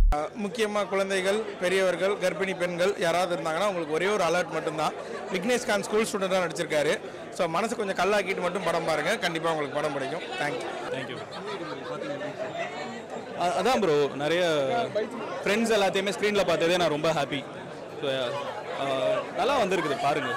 முக்கியமாக குழந்தைகள் பெரியவர்கள் கர்ப்பிணி பெண்கள் யாராவது இருந்தாங்கன்னா உங்களுக்கு ஒரே ஒரு அலர்ட் மட்டும்தான் விக்னேஷ் கான் ஸ்கூல் ஸ்டூடெண்ட்டாக நடிச்சிருக்காரு ஸோ மனசு கொஞ்சம் கல்லாக்கிட்டு மட்டும் படம் பாருங்கள் கண்டிப்பாக உங்களுக்கு படம் பிடிக்கும் தேங்க்யூ தேங்க்யூ அதான் ப்ரோ நிறைய ஃப்ரெண்ட்ஸ் எல்லாத்தையுமே ஸ்க்ரீனில் பார்த்ததே நான் ரொம்ப ஹாப்பி நல்லா வந்திருக்குது பாருங்க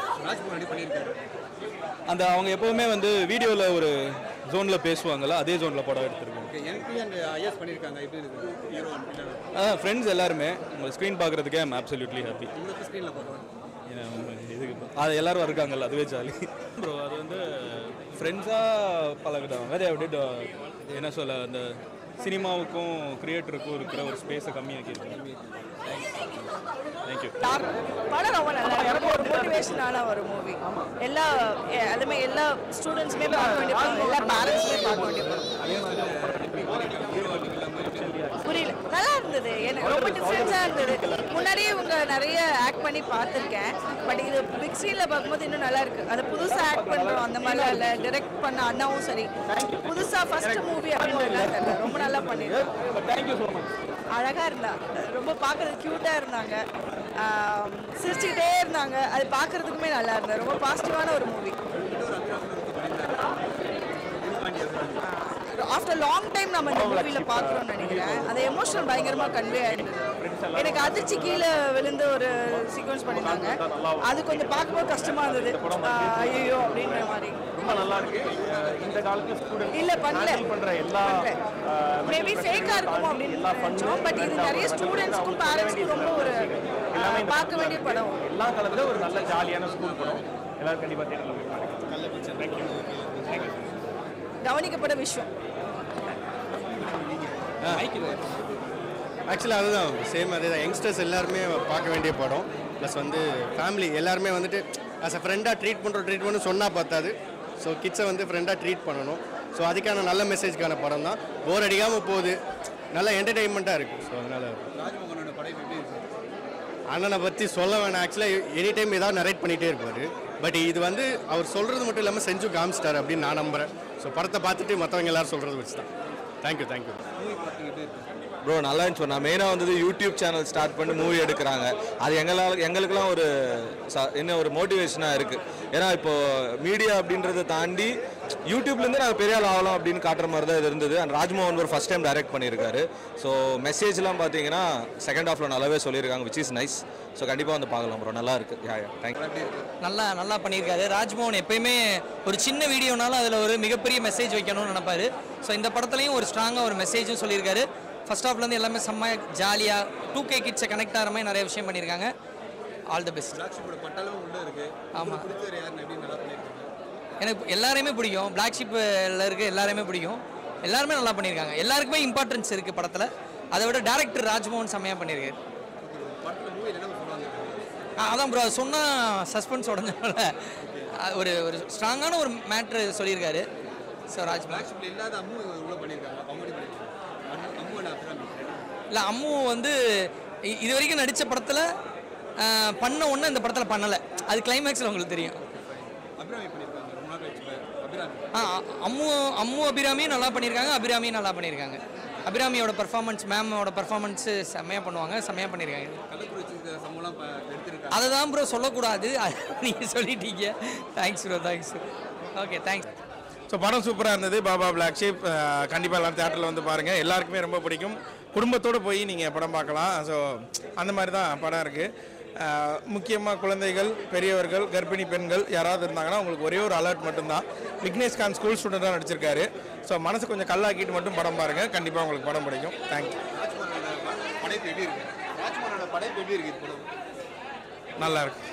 அந்த அவங்க எப்போவுமே வந்து வீடியோவில் ஒரு ஜோனில் பேசுவாங்கல்ல அதே ஜோனில் படம் எடுத்திருக்கோம் என்பி அண்ட் ஐஎஸ் பண்ணியிருக்காங்க எப்படி இருக்கு ஹீரோ அதான் ஃப்ரெண்ட்ஸ் எல்லாருமே உங்கள் ஸ்க்ரீன் பார்க்குறதுக்கே ஐம் absolutely ஹாப்பி உங்களுக்கு ஸ்க்ரீனில் பார்க்குறோம் இதுக்கு அது எல்லாரும் இருக்காங்கல்ல அதுவே ஜாலி ப்ரோ அது வந்து ஃப்ரெண்ட்ஸாக பழகிட்டவங்க அதே அப்படி என்ன சொல்ல அந்த சினிமாவுக்கும் கிரியேட்டருக்கும் இருக்கிற ஒரு ஸ்பேஸை கம்மியாக்கிருக்காங்க தேங்க்யூ படம் ரொம்ப நல்லா இருக்கு ரொம்ப ஒரு மோட்டிவேஷனான ஒரு மூவி எல்லா எ- அதுமே எல்லா ஸ்டூடெண்ட்ஸுமே பார்க்க வேண்டிய படம் எல்லா பேரண்ட்ஸுமே பார்க்க வேண்டிய படம் புரியல நல்லா இருந்தது எனக்கு ரொம்ப டிஃப்ரென்ஸாக இருந்தது முன்னாடியே இவங்க நிறைய ஆக்ட் பண்ணி பார்த்துருக்கேன் பட் இது பிக் ஸ்க்ரீனில் பார்க்கும்போது இன்னும் நல்லா இருக்கு அது புதுசாக ஆக்ட் பண்ணுறோம் அந்த மாதிரிலாம் இல்லை டிரெக்ட் பண்ண அண்ணாவும் சரி புதுசாக ஃபர்ஸ்ட் மூவி அப்படின்றதுலாம் தெரியல ரொம்ப நல்லா பண்ணிருக்காங்க தேங்க்யூ ஸோ மச் அழகாக இருந்தா ரொம்ப பார்க்கறது க்யூட்டாக இருந்தாங்க ஆம், சிரிச்சுக்கிட்டே இருந்தாங்க அது பார்க்கறதுக்குமே நல்லா இருந்தது ரொம்ப பாசிட்டிவான ஒரு மூவி ஆஃப்டர் லாங் டைம் நம்ம இந்த மூவியில் பார்க்குறோம்னு நினைக்கிறேன் அந்த எமோஷனல் பயங்கரமாக கன்வே ஆயிடுது எனக்கு அதிர்ச்சி கீழே விழுந்து ஒரு சீக்வன்ஸ் பண்ணியிருந்தாங்க அது கொஞ்சம் பார்க்கும்போது கஷ்டமாக இருந்தது ஐயோ அப்படின்ற மாதிரி ரொம்ப நல்லா இருக்கு இந்த காலத்து ஸ்டூடெண்ட் இல்ல பண்ணல பண்ற எல்லா மேபி ஃபேக்கா இருக்கும் அப்படின்னு நினைச்சோம் பட் இது நிறைய ஸ்டூடெண்ட்ஸ்க்கும் பேரண்ட்ஸ்க்கும் ரொம்ப ஒரு ஆஹ், பார்க்க வேண்டிய படம் எல்லா காலத்துல ஒரு நல்ல ஜாலியான ஸ்கூல் படம் எல்லாரும் கண்டிப்பா தேட்டர்ல போய் பாருங்க தேங்க்யூ தேங்க்யூ கவனிக்கப்பட விஷயம் ஆக்சுவலாக அதுதான் சேம் அதே தான் யங்ஸ்டர்ஸ் எல்லாருமே பார்க்க வேண்டிய படம் ப்ளஸ் வந்து ஃபேமிலி எல்லாருமே வந்துட்டு ஆஸ் அ ஃப்ரெண்டாக ட்ரீட் பண்ணுறோம் ட்ரீட் பண்ண சொன்னால் பார்த்தாது ஸோ கிட்ஸை வந்து ஃப்ரெண்டாக ட்ரீட் பண்ணணும் ஸோ அதுக்கான நல்ல மெசேஜ்க்கான படம் தான் போர் அடிக்காமல் போகுது நல்ல என்டர்டெயின்மெண்ட்டாக இருக்குது ஸோ அதனால் ராஜ்மோகனோட படைப்பு எப்படி இருக்கு அண்ணனை பற்றி சொல்ல வேணாம் ஆக்சுவலாக எனி டைம் ஏதாவது நரேட் பண்ணிகிட்டே இருப்பார் பட் இது வந்து அவர் சொல்கிறது மட்டும் இல்லாமல் செஞ்சு காமிச்சிட்டார் அப்படின்னு நான் நம்புகிறேன் ஸோ படத்தை பார்த்துட்டு மற்றவங்க எல்லாரும் சொல்கிறது வச்சு தான் தேங்க்யூ தேங்க்யூ மூவி பார்த்தீங்க எப்படி இருக்கு ப்ரோ நல்லா இருந்துச்சு நான் மெயினாக வந்தது யூடியூப் சேனல் ஸ்டார்ட் பண்ணி மூவி எடுக்கிறாங்க அது எங்களால் எங்களுக்கெல்லாம் ஒரு ச- என்ன ஒரு மோட்டிவேஷனாக இருக்குது ஏன்னா இப்போ மீடியா அப்படின்றத தாண்டி யூடியூப்லேருந்து நாங்கள் பெரிய ஆள் ஆகலாம் அப்படின்னு காட்டுற மாதிரி தான் இது இருந்தது அண்ட் ராஜ்மோகன் ஒரு ஃபஸ்ட் டைம் டைரக்ட் பண்ணியிருக்காரு ஸோ மெசேஜ்லாம் பார்த்தீங்கன்னா செகண்ட் ஹாஃபில் நல்லாவே சொல்லியிருக்காங்க விச் இஸ் நைஸ் ஸோ கண்டிப்பாக வந்து பார்க்கலாம் ப்ரோ நல்லா இருக்கு யா யா தேங்க்யூ நல்லா நல்லா பண்ணியிருக்காரு ராஜ்மோகன் எப்பயுமே ஒரு சின்ன வீடியோனாலும் அதில் ஒரு மிகப்பெரிய மெசேஜ் வைக்கணும்னு நினைப்பாரு ஸோ இந்த படத்துலையும் ஒரு ஸ்ட்ராங்காக ஒரு மெசேஜும் சொல்லியிருக்காரு ஃபர்ஸ்ட் ஹாஃப்லேருந்து எல்லாமே செம்ம ஜாலியாக டூ கே கிட்ஸை கனெக்ட் ஆகிற மாதிரி நிறைய விஷயம் பண்ணியிருக்காங்க ஆல் தி பெஸ்ட் ராஜ்மோகனோட பட்டாலும் உள்ள இருக்கு ஆமா. பிடிச்சவர் யாருன்னு எப்படி நல்லா பண்ணியிருக்காங்க எனக்கு எல்லாரையுமே பிடிக்கும் பிளாக் ஷிப்பில் இருக்க எல்லாருமே பிடிக்கும் எல்லாருமே நல்லா பண்ணியிருக்காங்க எல்லாருக்குமே இம்பார்ட்டன்ஸ் இருக்குது படத்தில் அதை விட டேரக்டர் ராஜ்மோகன் செம்மையாக பண்ணியிருக்காரு படத்துல மூவி என்ன சொல்லுவாங்க ஆ, அதான் ப்ரோ சொன்னால் சஸ்பென்ஸ் உடஞ்சனால ஒரு ஒரு ஸ்ட்ராங்கான ஒரு மேட்ரு சொல்லியிருக்காரு ஸோ ராஜ்மோகன் பிளாக் ஷிப்ல இல்லாத அம்மு உள்ள பண்ணியிருக்காங்க அவங்க எப்படி பண்ணியிருக்காங்க அம்மு- அம்மு என்ன அபிராமி இல்லை அம்மு வந்து இ- இது வரைக்கும் நடித்த படத்தில் பண்ண ஒன்று இந்த படத்தில் பண்ணலை அது கிளைமேக்ஸில் உங்களுக்கு தெரியும் அபிராமி பண்ணியிருக்காங்க ரொம்ப நாள் கழிச்சு அபிராமி ஆ அ- அம்மு அம்மு அபிராமியும் நல்லா பண்ணியிருக்காங்க அபிராமியும் நல்லா பண்ணியிருக்காங்க அபிராமியோட பர்ஃபார்மன்ஸ் மேமோட பர்ஃபார்மன்ஸு செம்மையாக பண்ணுவாங்க செம்மையாக பண்ணியிருக்காங்க கள்ளக்குறிச்சி சம்பளம் எடுத்திருக்காங்க அதை தான் ப்ரோ சொல்லக்கூடாது நீங்கள் சொல்லிட்டீங்க thanks bro thanks okay thanks so படம் சூப்பராக இருந்தது பாபா பிளாக் ஷீப் கண்டிப்பாக எல்லாரும் தேட்டரில் வந்து பாருங்கள் எல்லாருக்குமே ரொம்ப பிடிக்கும் குடும்பத்தோடு போய் நீங்கள் படம் பார்க்கலாம் ஸோ அந்த மாதிரி தான் படம் இருக்குது முக்கியமாக குழந்தைகள் பெரியவர்கள் கர்ப்பிணி பெண்கள் யாராவது இருந்தாங்கன்னா உங்களுக்கு ஒரே ஒரு அலர்ட் மட்டும்தான் விக்னேஷ் கான் ஸ்கூல் ஸ்டூடெண்ட்டாக நடிச்சிருக்காரு ஸோ மனசு கொஞ்சம் கல்லாக்கிட்டு மட்டும் படம் பாருங்கள் கண்டிப்பாக உங்களுக்கு படம் பிடிக்கும் தேங்க்யூ ராஜ்மோகனோட படைப்பு எப்படி இருக்கு ராஜ்மோகனோட படைப்பு எப்படி இருக்கு இந்த படம் நல்லா இருக்கு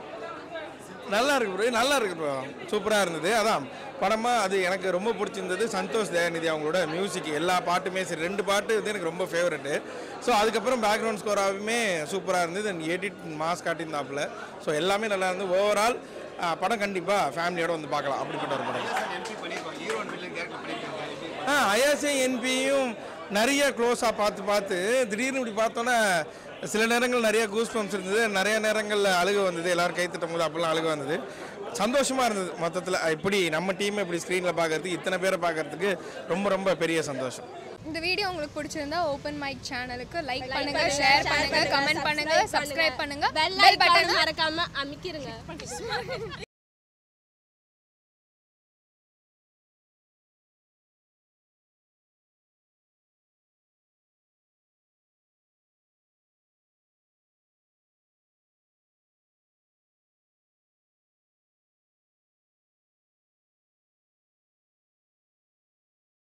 நல்லா இருக்கு ப்ரோ நல்லா இருக்கு ப்ரோ சூப்பராக இருந்தது அதான் படமாக அது எனக்கு ரொம்ப பிடிச்சிருந்தது சந்தோஷ் தயாநிதி அவங்களோட மியூசிக் எல்லா பாட்டுமே சரி ரெண்டு பாட்டு வந்து எனக்கு ரொம்ப ஃபேவரெட்டு ஸோ அதுக்கப்புறம் பேக்ரவுண்ட் ஸ்கோராகவுமே சூப்பராக இருந்தது அண்ட் எடிட் மாஸ் காட்டியிருந்தாப்புல ஸோ எல்லாமே நல்லா இருந்தது ஓவரால் படம் கண்டிப்பாக ஃபேமிலியோட வந்து பார்க்கலாம் அப்படிப்பட்ட ஒரு படம் எம்பி பண்ணியிருக்காங்க ஹீரோ அண்ட் வில்லன் கேரக்டர் பண்ணியிருக்காங்க எப்படி ஆ ஐஎஸ்ஐ என்பியும் நிறைய க்ளோஸாக பார்த்து பார்த்து திடீர்னு இப்படி பார்த்தோன்னே சில நேரங்கள் நிறைய கூஸ் பம்ப்ஸ் இருந்தது நிறைய நேரங்களில் அழுக வந்தது எல்லாரும் கை தட்டும் போது அப்போல்லாம் அழுக வந்தது சந்தோஷமாக இருந்தது மொத்தத்தில் இப்படி நம்ம டீமை இப்படி ஸ்க்ரீனில் பார்க்கறதுக்கு இத்தனை பேரை பார்க்கறதுக்கு ரொம்ப ரொம்ப பெரிய சந்தோஷம் இந்த வீடியோ உங்களுக்கு பிடிச்சிருந்தா ஓப்பன் மைக் சேனலுக்கு லைக் பண்ணுங்க ஷேர் பண்ணுங்க கமெண்ட் பண்ணுங்க சப்ஸ்கிரைப் பண்ணுங்க பெல் பெல் பட்டன் மறக்காம அமைக்கிருங்க